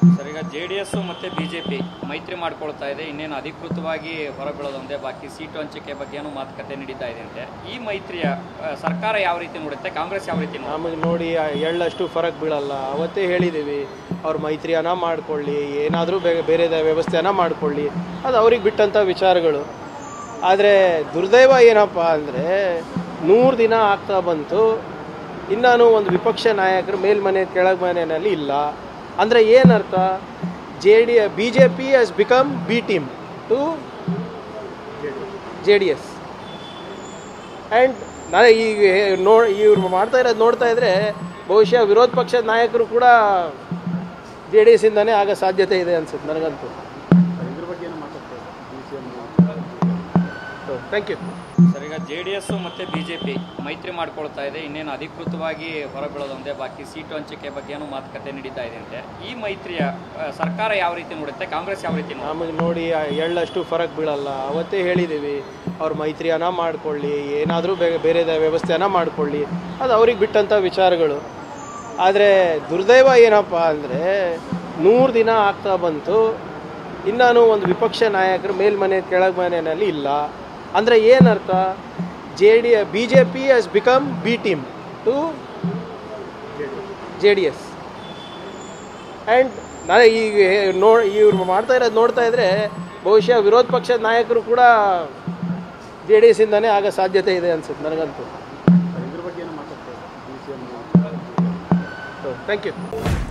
sir ಈಗ J D S ಮತ್ತು B J P ಮೈತ್ರಿ ಮಾಡ್ಕೊಳ್ತಾ ಇದೆ ಇನ್ನೇನು ಅಧಿಕೃತವಾಗಿ ಹೊರಬೀಳೋದೊಂದೇ ಬಾಕಿ ಸೀಟು ಹಂಚಿಕೆ ಬಗ್ಗೆನೂ ಮಾತುಕತೆ ನಡೀತಾ ಇದೆ ಅಂತೆ ಈ ಮೈತ್ರಿಯ ಆ, ಸರ್ಕಾರ ಯಾವ ರೀತಿ ನೋಡುತ್ತೆ ಕಾಂಗ್ರೆಸ್ ಯಾವ ರೀತಿ ನೋಡುತ್ತೆ ನಮಗೆ ನೋಡಿ ಆ ಎಳ್ಳಷ್ಟು ಫರಕ್ ಬೀಳಲ್ಲ ಅವತ್ತೇ ಹೇಳಿದ್ದೀವಿ ಅವ್ರ ಮೈತ್ರಿಯನ್ನ ಮಾಡ್ಕೊಳ್ಳಿ ಏನಾದರೂ ಬೇರೆ ವ್ಯವಸ್ಥೆನ ಮಾಡ್ಕೊಳ್ಳಿ ಅದು ಅವ್ರಿಗೆ ಬಿಟ್ಟಂಥ ವಿಚಾರಗಳು ಆದರೆ ದುರ್ದೈವ ಏನಪ್ಪ ಅಂದರೆ ನೂರು ದಿನ ಆಗ್ತಾ ಬಂತು ಇನ್ನೂ ಒಂದು ವಿಪಕ್ಷ ನಾಯಕರು ಮೇಲ್ಮನೆ ಕೆಳಗೆ ಮನೆಯಲ್ಲಿ ಇಲ್ಲ ಅಂದರೆ ಏನರ್ಥ J D B J P has become B team to J D S and ನಾನು ಈಗ ನೋ ಇವ್ರು ಮಾಡ್ತಾ ಇರೋದು ನೋಡ್ತಾ ಇದ್ರೆ ಬಹುಶಃ ವಿರೋಧ ಪಕ್ಷದ ನಾಯಕರು ಕೂಡ ಜೆ ಡಿ ಎಸ್ಸಿಂದನೇ ಆಗೋ ಸಾಧ್ಯತೆ ಇದೆ ಅನ್ಸುತ್ತೆ ನನಗಂತೂ ಥ್ಯಾಂಕ್ ಯು ಸರ್ ಈಗ ಜೆ ಡಿ ಎಸ್ ಮತ್ತು ಬಿ ಜೆ ಪಿ ಮೈತ್ರಿ ಮಾಡ್ಕೊಳ್ತಾ ಇದೆ ಇನ್ನೇನು ಅಧಿಕೃತವಾಗಿ ಹೊರಬೀಳೋದೊಂದೇ ಬಾಕಿ ಸೀಟು ಹಂಚಿಕೆ ಬಗ್ಗೆನೂ ಮಾತುಕತೆ ನಡೀತಾ ಇದೆ ಅಂತೆ ಈ ಮೈತ್ರಿಯ ಆ, ಸರ್ಕಾರ ಯಾವ ರೀತಿ ನೋಡುತ್ತೆ ಕಾಂಗ್ರೆಸ್ ಯಾವ ರೀತಿ ನೋಡುತ್ತೆ ನಮಗೆ ನೋಡಿ ಆ ಎಳ್ಳಷ್ಟು ಫರಕ್ ಬೀಳಲ್ಲ ಅವತ್ತೇ ಹೇಳಿದ್ದೀವಿ ಅವ್ರ ಮೈತ್ರಿಯನ್ನ ಮಾಡ್ಕೊಳ್ಳಿ ಏನಾದರೂ ಬೇರೆ ವ್ಯವಸ್ಥೆನ ಮಾಡ್ಕೊಳ್ಳಿ ಅದು ಅವ್ರಿಗೆ ಬಿಟ್ಟಂಥ ವಿಚಾರಗಳು ಆದರೆ ದುರ್ದೈವ ಏನಪ್ಪ ಅಂದರೆ ನೂರು ದಿನ ಆಗ್ತಾ ಬಂತು ಇನ್ನೂ ಒಂದು ವಿಪಕ್ಷ ನಾಯಕರು ಮೇಲ್ಮನೆ ಕೆಳಗೆ ಮನೆಯಲ್ಲಿ ಇಲ್ಲ ಅಂದರೆ ಏನರ್ಥ J D B J P has become B team to J D S and ನಾನು ಈಗ ನೋ ಇವ್ರು ಮಾಡ್ತಾ ಇರೋದು ನೋಡ್ತಾ ಇದ್ರೆ ಬಹುಶಃ ವಿರೋಧ ಪಕ್ಷದ ನಾಯಕರು ಕೂಡ ಜೆ ಡಿ ಎಸ್ಸಿಂದನೇ ಆಗೋ ಸಾಧ್ಯತೆ ಇದೆ ಅನ್ಸುತ್ತೆ ನನಗಂತೂ ಥ್ಯಾಂಕ್ ಯು